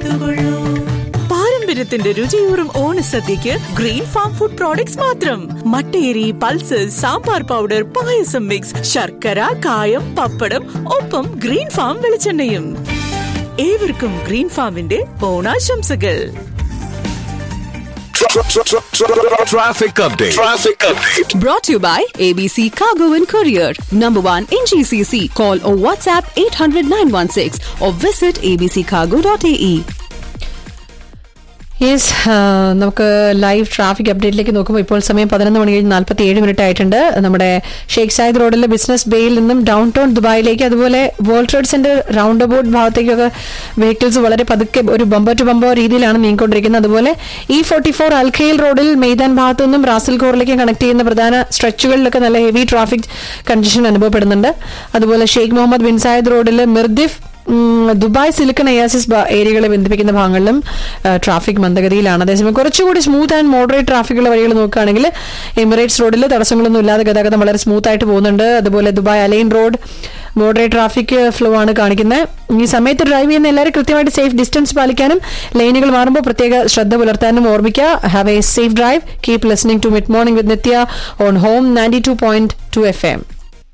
ചെയ്തുകൊള്ളൂ പാരമ്പര്യത്തിന്റെ രുചിയൂറും ഓണസദ്യക്ക് ഗ്രീൻ ഫാം ഫുഡ് പ്രോഡക്ട്സ് മാത്രം മട്ടേരി pulses sambar powder payasam mix ശർക്കര കായം പപ്പടം ഒപ്പം ഗ്രീൻ ഫാം വെളിച്ചെണ്ണയും ഏവർക്കും ഗ്രീൻ ഫാമിന്റെ ഓണാശംസകൾ Traffic update. Traffic update. Brought to you by ABC Cargo and Courier. Number one in GCC. Call or WhatsApp 800 916 or visit abccargo.ae. Yes നമുക്ക് ലൈവ് ട്രാഫിക് അപ്ഡേറ്റിലേക്ക് നോക്കുമ്പോൾ ഇപ്പോൾ സമയം പതിനൊന്ന് മണി കഴിഞ്ഞ് നാൽപ്പത്തി ഏഴ് മിനിറ്റ് ആയിട്ടുണ്ട് നമ്മുടെ ഷെയ്ഖ് സായിദ് റോഡിലെ ബിസിനസ് ബേയിൽ നിന്നും ഡൗൺ ടൗൺ ദുബായിലേക്ക് അതുപോലെ world trade centre roundabout ഭാഗത്തേക്കൊക്കെ വെഹിക്കിൾസ് വളരെ പതുക്കെ ഒരു ബമ്പർ ടു ബമ്പർ രീതിയിലാണ് നീങ്ങിക്കൊണ്ടിരിക്കുന്നത് അതുപോലെ ഇ ഫോർട്ടി ഫോർ അൽഖയിൽ റോഡിൽ മെയ്താൻ ഭാഗത്തു നിന്നും റാസൽ കോറിലേക്ക് കണക്ട് ചെയ്യുന്ന പ്രധാന സ്ട്രെച്ചുകളിലൊക്കെ നല്ല ഹെവി ട്രാഫിക് കണ്ടീഷൻ അനുഭവപ്പെടുന്നുണ്ട് അതുപോലെ ഷെയ്ഖ് മുഹമ്മദ് ബിൻ സായിദ് റോഡിൽ മിർദിഫ് ഉം, ദുബായ് സിലിക്കൺ എയാസിസ് ബ- ഏരിയകളെ ബന്ധിപ്പിക്കുന്ന ഭാഗങ്ങളിലും ട്രാഫിക് മന്ദഗതിയിലാണ് അതേസമയം കുറച്ചുകൂടി സ്മൂത്ത് ആൻഡ് മോഡറേറ്റ് ട്രാഫിക്കുള്ള വഴികൾ നോക്കുകയാണെങ്കിൽ എമിറേറ്റ്സ് റോഡിൽ തടസ്സങ്ങളൊന്നും ഇല്ലാതെ ഗതാഗതം വളരെ സ്മൂത്ത് ആയിട്ട് പോകുന്നുണ്ട് അതുപോലെ Dubai Al Ain road moderate traffic flow ആണ് കാണിക്കുന്നത് ഈ സമയത്ത് ഡ്രൈവ് ചെയ്യുന്ന എല്ലാവരും കൃത്യമായിട്ട് സേഫ് ഡിസ്റ്റൻസ് പാലിക്കാനും ലൈനുകൾ മാറുമ്പോൾ പ്രത്യേക ശ്രദ്ധ പുലർത്താനും ഓർമ്മിക്കുക have a safe drive keep listening to mid morning with Nitya on home ninety two point two F M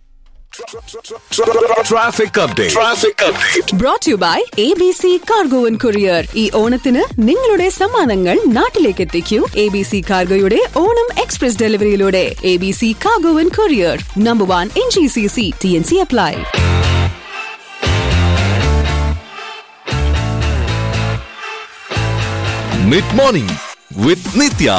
Traffic update. Traffic update. Brought to you by ABC Cargo and Courier. ഈ ഓണത്തിന് നിങ്ങളുടെ സമ്മാനങ്ങൾ നാട്ടിലേക്ക് എത്തിക്കൂ എ ബി സി കാർഗോയുടെ Onam express ഡെലിവറിയിലൂടെ A B C cargo and courier number one in G C C T N C apply Mid morning with Nitya.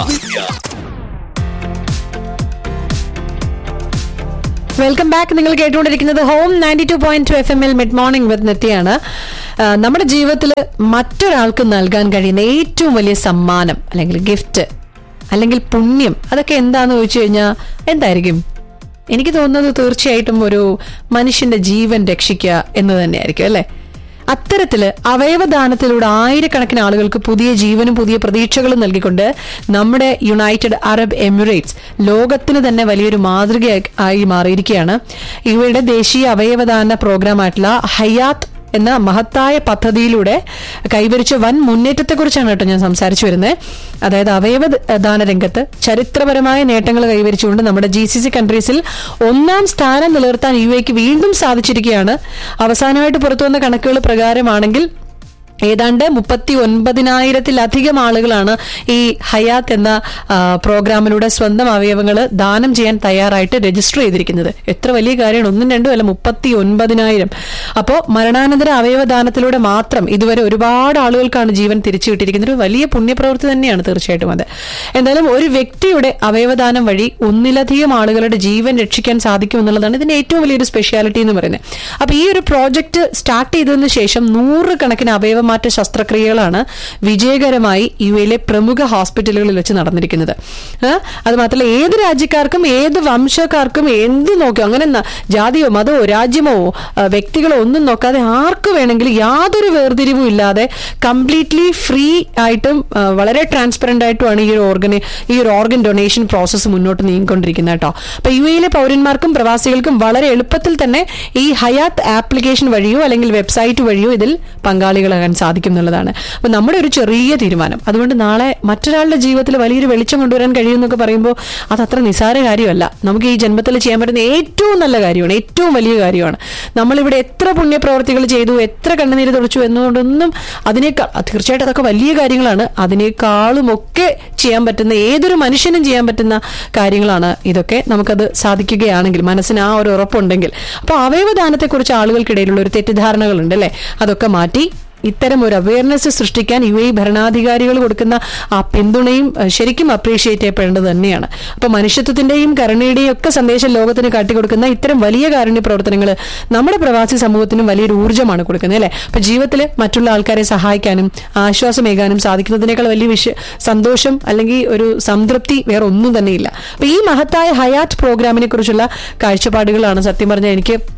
Welcome back നിങ്ങൾ കേട്ടുകൊണ്ടിരിക്കുന്നത് home ninety two point two F M L mid morning with നിത്യാണ് ആ, നമ്മുടെ ജീവിതത്തിൽ മറ്റൊരാൾക്ക് നൽകാൻ കഴിയുന്ന ഏറ്റവും വലിയ സമ്മാനം അല്ലെങ്കിൽ ഗിഫ്റ്റ് അല്ലെങ്കിൽ പുണ്യം അതൊക്കെ എന്താന്ന് ചോദിച്ചു കഴിഞ്ഞാൽ എന്തായിരിക്കും എനിക്ക് തോന്നുന്നത് തീർച്ചയായിട്ടും ഒരു മനുഷ്യന്റെ ജീവൻ രക്ഷിക്കുക എന്ന് തന്നെയായിരിക്കും അല്ലേ അത്തരത്തില് അവയവദാനത്തിലൂടെ ആയിരക്കണക്കിന് ആളുകൾക്ക് പുതിയ ജീവനും പുതിയ പ്രതീക്ഷകളും നൽകിക്കൊണ്ട് നമ്മുടെ യുണൈറ്റഡ് അറബ് എമിറേറ്റ്സ് ലോകത്തിന് തന്നെ വലിയൊരു മാതൃക ആയി മാറിയിരിക്കുകയാണ് ഇവയുടെ ദേശീയ അവയവദാന പ്രോഗ്രാമായിട്ടുള്ള ഹയാത്ത് എന്ന മഹത്തായ പദ്ധതിയിലൂടെ കൈവരിച്ച വൻ മുന്നേറ്റത്തെക്കുറിച്ചാണ് കേട്ടോ ഞാൻ സംസാരിച്ചു വരുന്നത് അതായത് അവയവദാന രംഗത്ത് ചരിത്രപരമായ നേട്ടങ്ങൾ കൈവരിച്ചുകൊണ്ട് നമ്മുടെ ജി സി സി കൺട്രീസിൽ ഒന്നാം സ്ഥാനം നിലനിർത്താൻ യു എക്ക് വീണ്ടും സാധിച്ചിരിക്കുകയാണ് അവസാനമായിട്ട് പുറത്തു വന്ന കണക്കുകൾ പ്രകാരമാണെങ്കിൽ ഏതാണ്ട് മുപ്പത്തി ഒൻപതിനായിരത്തിലധികം ആളുകളാണ് ഈ ഹയാത്ത് എന്ന ആ, പ്രോഗ്രാമിലൂടെ സ്വന്തം അവയവങ്ങൾ ദാനം ചെയ്യാൻ തയ്യാറായിട്ട് രജിസ്റ്റർ ചെയ്തിരിക്കുന്നത് എത്ര വലിയ കാര്യമാണ് ഒന്നും രണ്ടും അല്ല മുപ്പത്തി ഒൻപതിനായിരം അപ്പോൾ മരണാനന്തര അവയവദാനത്തിലൂടെ മാത്രം ഇതുവരെ ഒരുപാട് ആളുകൾക്കാണ് ജീവൻ തിരിച്ചു കിട്ടിയിരിക്കുന്നത് ഒരു വലിയ പുണ്യപ്രവൃത്തി തന്നെയാണ് തീർച്ചയായിട്ടും അത് എന്തായാലും ഒരു വ്യക്തിയുടെ അവയവദാനം വഴി ഒന്നിലധികം ആളുകളുടെ ജീവൻ രക്ഷിക്കാൻ സാധിക്കും എന്നുള്ളതാണ് ഇതിന്റെ ഏറ്റവും വലിയൊരു സ്പെഷ്യാലിറ്റി എന്ന് പറയുന്നത് അപ്പൊ ഈ ഒരു പ്രോജക്റ്റ് സ്റ്റാർട്ട് ചെയ്തതിനു ശേഷം നൂറുകണക്കിന് അവയവമാറ്റ ശസ്ത്രക്രിയകളാണ് വിജയകരമായി യു എയിലെ പ്രമുഖ ഹോസ്പിറ്റലുകളിൽ വെച്ച് നടന്നിരിക്കുന്നത് ആ, അത് മാത്രമല്ല ഏത് രാജ്യക്കാർക്കും ഏത് വംശക്കാർക്കും എന്ത് നോക്കിയോ അങ്ങനെ ന- ജാതിയോ മതമോ രാജ്യമോ ആ, വ്യക്തികളോ ഒന്നും നോക്കാതെ ആർക്ക് വേണമെങ്കിലും യാതൊരു വേർതിരിവും ഇല്ലാതെ കംപ്ലീറ്റ്ലി ഫ്രീ ആയിട്ടും ആ, വളരെ ട്രാൻസ്പെറന്റ് ആയിട്ടുമാണ് ഈ ഒരു ഓർഗന് ഈ ഒരു ഓർഗൻ ഡൊണേഷൻ പ്രോസസ്സ് മുന്നോട്ട് നീങ്ങിക്കൊണ്ടിരിക്കുന്നത് കേട്ടോ അപ്പൊ യു എയിലെ പൗരന്മാർക്കും പ്രവാസികൾക്കും വളരെ എളുപ്പത്തിൽ തന്നെ ഈ ഹയാത്ത് ആപ്ലിക്കേഷൻ വഴിയോ അല്ലെങ്കിൽ വെബ്സൈറ്റ് വഴിയോ ഇതിൽ പങ്കാളികളാകാൻ സാധിക്കും എന്നുള്ളതാണ് അപ്പൊ നമ്മുടെ ഒരു ചെറിയ തീരുമാനം അതുകൊണ്ട് നാളെ മറ്റൊരാളുടെ ജീവിതത്തിൽ വലിയൊരു വെളിച്ചം കൊണ്ടുവരാൻ കഴിയുമെന്നൊക്കെ പറയുമ്പോൾ അത് അത്ര നിസാര കാര്യമല്ല നമുക്ക് ഈ ജന്മത്തിൽ ചെയ്യാൻ പറ്റുന്ന ഏറ്റവും നല്ല കാര്യമാണ് ഏറ്റവും വലിയ കാര്യമാണ് നമ്മളിവിടെ എത്ര പുണ്യപ്രവർത്തികൾ ചെയ്തു എത്ര കണ്ണുനീര് തുടച്ചു എന്നതുകൊണ്ടൊന്നും അതിനേക്കാൾ തീർച്ചയായിട്ടും അതൊക്കെ വലിയ കാര്യങ്ങളാണ് അതിനേക്കാളും ഒക്കെ ചെയ്യാൻ പറ്റുന്ന ഏതൊരു മനുഷ്യനും ചെയ്യാൻ പറ്റുന്ന കാര്യങ്ങളാണ് ഇതൊക്കെ നമുക്കത് സാധിക്കുകയാണെങ്കിൽ മനസ്സിന് ആ ഒരു ഉറപ്പുണ്ടെങ്കിൽ അപ്പോൾ അവയവദാനത്തെക്കുറിച്ച് ആളുകൾക്കിടയിലുള്ള ഒരു തെറ്റിദ്ധാരണകളുണ്ട് അല്ലേ അതൊക്കെ മാറ്റി ഇത്തരം ഒരു അവയർനെസ് സൃഷ്ടിക്കാൻ യു എ ഭരണാധികാരികൾ കൊടുക്കുന്ന ആ പിന്തുണയും അഹ് ശരിക്കും അപ്രീഷിയേറ്റ് ചെയ്യപ്പെടേണ്ടത് തന്നെയാണ് അപ്പൊ മനുഷ്യത്വത്തിന്റെയും കരുണയുടെയും ഒക്കെ സന്ദേശം ലോകത്തിന് കാട്ടിക്കൊടുക്കുന്ന ഇത്തരം വലിയ കാരുണ്യ പ്രവർത്തനങ്ങൾ നമ്മുടെ പ്രവാസി സമൂഹത്തിനും വലിയൊരു ഊർജ്ജമാണ് കൊടുക്കുന്നത് അല്ലെ അപ്പൊ ജീവിതത്തിൽ മറ്റുള്ള ആൾക്കാരെ സഹായിക്കാനും ആശ്വാസമേകാനും സാധിക്കുന്നതിനേക്കാൾ വലിയ വിഷ സന്തോഷം അല്ലെങ്കിൽ ഒരു സംതൃപ്തി വേറെ ഒന്നും തന്നെയില്ല അപ്പൊ ഈ മഹത്തായ ഹയാത്ത് പ്രോഗ്രാമിനെ കുറിച്ചുള്ള കാഴ്ചപ്പാടുകളാണ് സത്യം പറഞ്ഞാൽ എനിക്ക്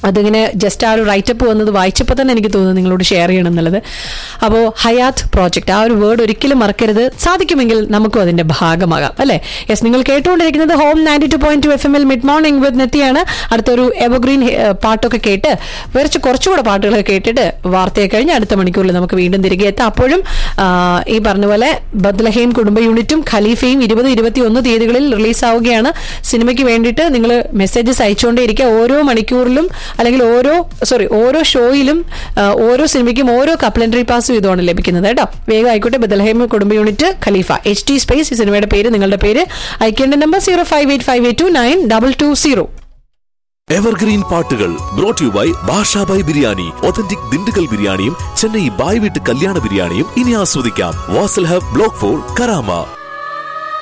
അതിങ്ങനെ ജസ്റ്റ് ആ ഒരു റൈറ്റപ്പ് വന്നത് വായിച്ചപ്പോൾ തന്നെ എനിക്ക് തോന്നുന്നു നിങ്ങളോട് ഷെയർ ചെയ്യണം എന്നുള്ളത് അപ്പോൾ ഹയാത്ത് പ്രോജക്റ്റ് ആ ഒരു വേർഡ് ഒരിക്കലും മറക്കരുത് സാധിക്കുമെങ്കിൽ നമുക്കും അതിന്റെ ഭാഗമാകാം അല്ലേ യെസ് നിങ്ങൾ കേട്ടുകൊണ്ടിരിക്കുന്നത് home ninety two point two F M L mid morning with നെത്തിയാണ് അടുത്തൊരു എവർഗ്രീൻ പാട്ടൊക്കെ കേട്ട് കുറച്ച് കുറച്ചുകൂടെ പാട്ടുകളൊക്കെ കേട്ടിട്ട് വാർത്തയെ കഴിഞ്ഞ് അടുത്ത മണിക്കൂറിൽ നമുക്ക് വീണ്ടും തിരികെ എത്താം അപ്പോഴും ആ, ഈ പറഞ്ഞ പോലെ ബദ്ലഹേം കുടുംബ യൂണിറ്റും ഖലീഫയും ഇരുപത് ഇരുപത്തി ഒന്ന് തീയതികളിൽ റിലീസ് ആവുകയാണ് സിനിമയ്ക്ക് വേണ്ടിയിട്ട് നിങ്ങൾ മെസ്സേജസ് അയച്ചുകൊണ്ടേയിരിക്കുക ഓരോ മണിക്കൂറിലും അല്ലെങ്കിൽ ഓരോ സോറി ഓരോ ഷോയിലും ആ, ഓരോ സിനിമയ്ക്കും ഓരോ കപ്ലൻഡറി പാസ് വീതമാണ് ലഭിക്കുന്നത് കേട്ടോ വേഗം ആയിക്കോട്ടെ Bethlehem Kudumba unit Khalifa H T space ഈ സിനിമയുടെ പേര് നിങ്ങളുടെ പേര് അയക്കേണ്ട number zero five eight five eight two nine double two zero evergreen പാട്ടുകൾ brought you by Bashabhai biryani authentic Dindigul ബിരിയാണിയും ചെന്നൈ ബായ് വീട്ട് കല്യാണ ബിരിയാണിയും ഇനി ആസ്വദിക്കാം വാസൽ ഹബ് ബ്ലോക്ക് ഫോർ കരാമ